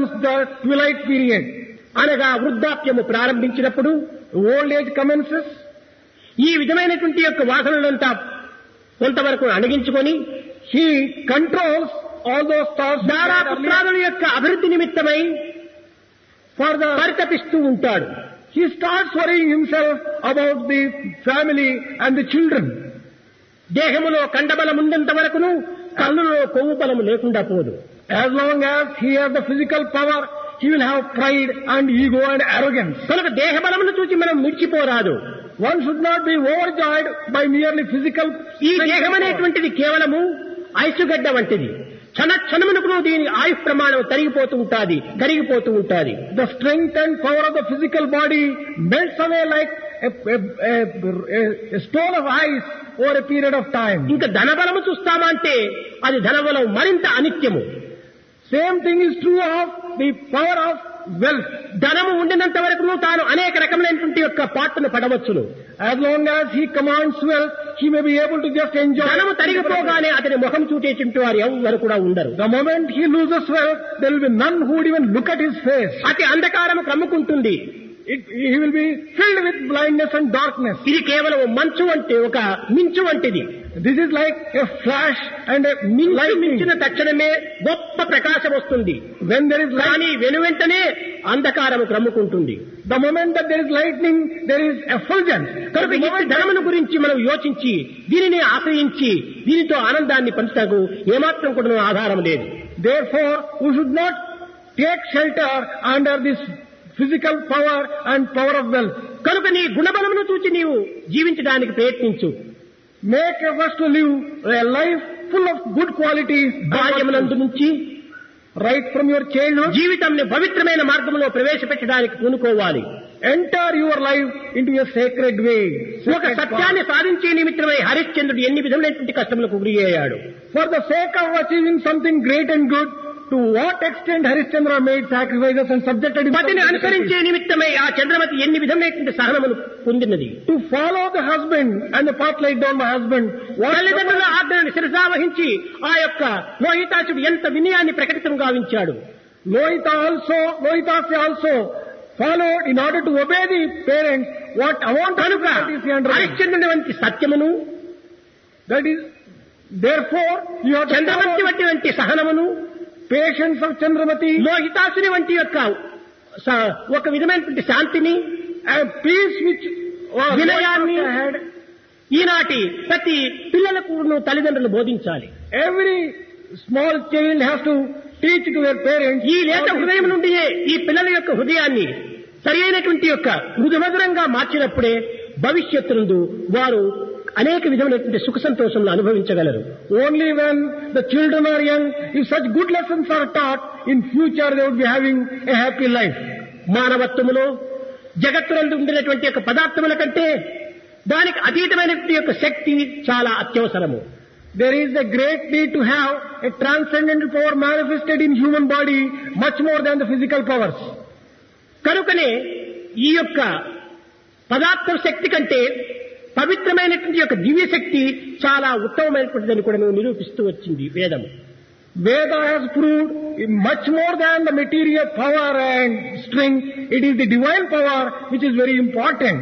comes the twilight period. అనగా వృద్ధాప్యము ప్రారంభించినప్పుడు Old age commences. ఈ విధమైనటువంటి యొక్క వాసనలంతా కొంతవరకు అణగించుకొని He controls all those thoughts దారా పుత్రాదుల యొక్క అభివృద్ధి నిమిత్తమై for the పరితపిస్తూ ఉంటాడు he starts worrying himself about the family and the children. దేహములో కండబలం ఉన్నంత వరకును కళ్ళులో కొవ్వు బలము లేకుండా పోదు As long as he has the physical power, he will have pride and ego and arrogance. కనుక దేహ బలమును చూసి మనం మిడిచిపోరాదు One should not be overjoyed by merely physical. ఈ strength. దేహం అనేటువంటిది కేవలము ఐసుగడ్డ వంటిది క్షణ క్షణమునకు దీని ఆయుష్ ప్రమాణం తరిగిపోతూ ఉంటాది కరిగిపోతూ ఉంటాది The strength and power of the physical body melts away like a, a, a, a, a stone of ice over a period of time. ఇంకా ధనబలము చూస్తామా అంటే అది ధనబలం మరింత అనిత్యము Same thing is true of the power of wealth. ధనము ఉండినంత వరకు తాను అనేక రకములైనటువంటి యొక్క పాటను పడవచ్చును As long as he commands wealth, he may be able to just enjoy. ధనము తరిగిపోగానే అతని ముఖం చూచేటువంటి వారు ఎవరు కూడా ఉండరు The moment he loses wealth, there will be none who would even look at his face. అతి అంధకారము కమ్ముకుంటుంది It, he will be filled with blindness and darkness. ఇది కేవలం మంచు అంటే ఒక మించు వంటిది This is like a flash and a మించు lightning. మించిన తక్షణమే గొప్ప ప్రకాశం వస్తుంది When there is light, కానీ వెను వెంటనే అంధకారము క్రమ్ముకుంటుంది the moment that there is lightning, there is effulgence. కనుక The ఈ moment ధనమును గురించి మనం యోచించి దీనిని ఆశ్రయించి దీనితో ఆనందాన్ని పంచుటకు ఏమాత్రం కూడా ఆధారం లేదు Therefore, we should not take shelter under this physical power and power of wealth. కనుక నీ గుణబలమును చూచి నీవు జీవించడానికి ప్రయత్నించు Make efforts to live a life full of good qualities బాల్యమునందు నుంచి right from your childhood. జీవితంని పవిత్రమైన మార్గంలో ప్రవేశపెట్టడానికి పూనుకోవాలి Enter your life into a sacred way. ఒక Sacred సత్యాన్ని path. సాధించే నిమిత్తమై హరిశ్చంద్రుడు ఎన్ని విధములైనటువంటి కష్టములకు గురి అయ్యాడు For the sake of achieving something great and good, to what extent Harishchandra made sacrifices and subjected himself పతిని to అనుసరించే నిమిత్తమై ఆ చంద్రమతి ఎన్ని విధములైనటువంటి సహనమును పొందినది To follow the husband and the path laid down by husband. What తల్లిదండ్రుల ఆజ్ఞను శిరసావహించి ఆ యొక్క లోహితాసుడు ఎంత వినయాన్ని ప్రకటితం గావించాడు Lohita also, Lohitasi also followed in order to obey the parents what amount of కనుక difficulties he underwent. హరిశ్చంద్రుని వంటి సత్యమును That is, therefore, you have to Chandramati follow వంటి వంటి సహనమును patience of Chandramati లోహితాసుని వంటి యొక్క స- ఒక విధమైనటువంటి శాంతిని and peace which was వినయాన్ని Lohitasi had. ఈనాటి ప్రతి పిల్లలకు తల్లిదండ్రులు బోధించాలి Every small child has to teach to their parents. ఈ లేత హృదయం నుండియే ఈ పిల్లల యొక్క హృదయాన్ని సరి అయినటువంటి యొక్క మృదుమధురంగా మార్చినప్పుడే భవిష్యత్తు వారు అనేక విధమైనటువంటి సుఖ సంతోషంలో అనుభవించగలరు Only when the children are young, if such good lessons are taught, in future they would be having a happy life. మానవత్వములో జగత్తునందు ఉండినటువంటి యొక్క పదార్థముల కంటే దానికి అతీతమైనటువంటి యొక్క శక్తి చాలా అత్యవసరము There is a great need to have a transcendental power manifested in human body much more than the physical powers. కనుకనే ఈ యొక్క పదార్థ శక్తి కంటే పవిత్రమైనటువంటి యొక్క దివ్య శక్తి చాలా ఉత్తమమైనటువంటిదని కూడా నువ్వు నిరూపిస్తూ వచ్చింది వేదము Veda has proved much more than the material power and strength. It is the divine power which is very important.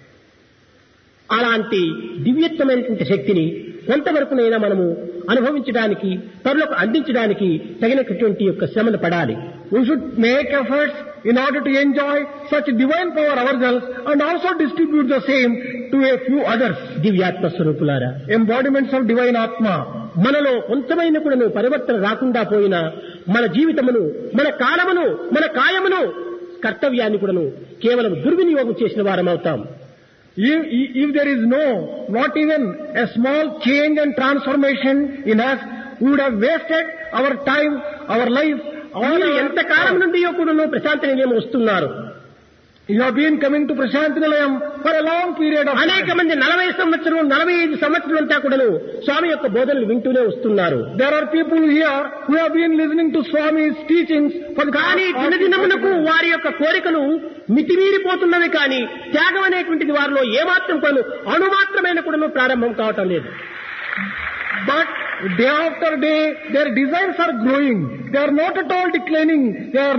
అలాంటి దివ్యత్వమైనటువంటి శక్తిని కొంతవరకునైనా మనము అనుభవించడానికి పరులకు అందించడానికి తగినటువంటి యొక్క శ్రమను పడాలి We should make efforts in order to enjoy such divine power ourselves and also distribute the same to a few others. దివ్యాత్మ స్వరూపులారా Embodiments of divine Atma. మనలో కొంతమైన కూడా పరివర్తన రాకుండా పోయినా మన జీవితమును మన కాలమును మన కాయమును కర్తవ్యాన్ని కూడాను కేవలం దుర్వినియోగం చేసిన వారం అవుతాం If, if there is no, not even a small change and transformation in us, we would have wasted our time, our life, all మీరు our ఎంత కాలం నుండి కూడాను ప్రశాంతి నిలయం వస్తున్నారు You have been coming to Prashant Nilayam for a long period of అనేక time. మంది నలభై సంవత్సరం నలభై ఐదు సంవత్సరం అంతా కూడాను స్వామి యొక్క బోధనలు వింటూనే వస్తున్నారు There are people here who have been listening to Swami's teachings for the కానీ past దినదినమునకు వారి యొక్క కోరికలు మితిమీరిపోతున్నవి కానీ త్యాగం అనేటువంటిది వారిలో ఏమాత్రం కొను అణుమాత్రమైన కూడా ప్రారంభం కావటం లేదు But day after day, their desires are growing. They are not at all declining. They are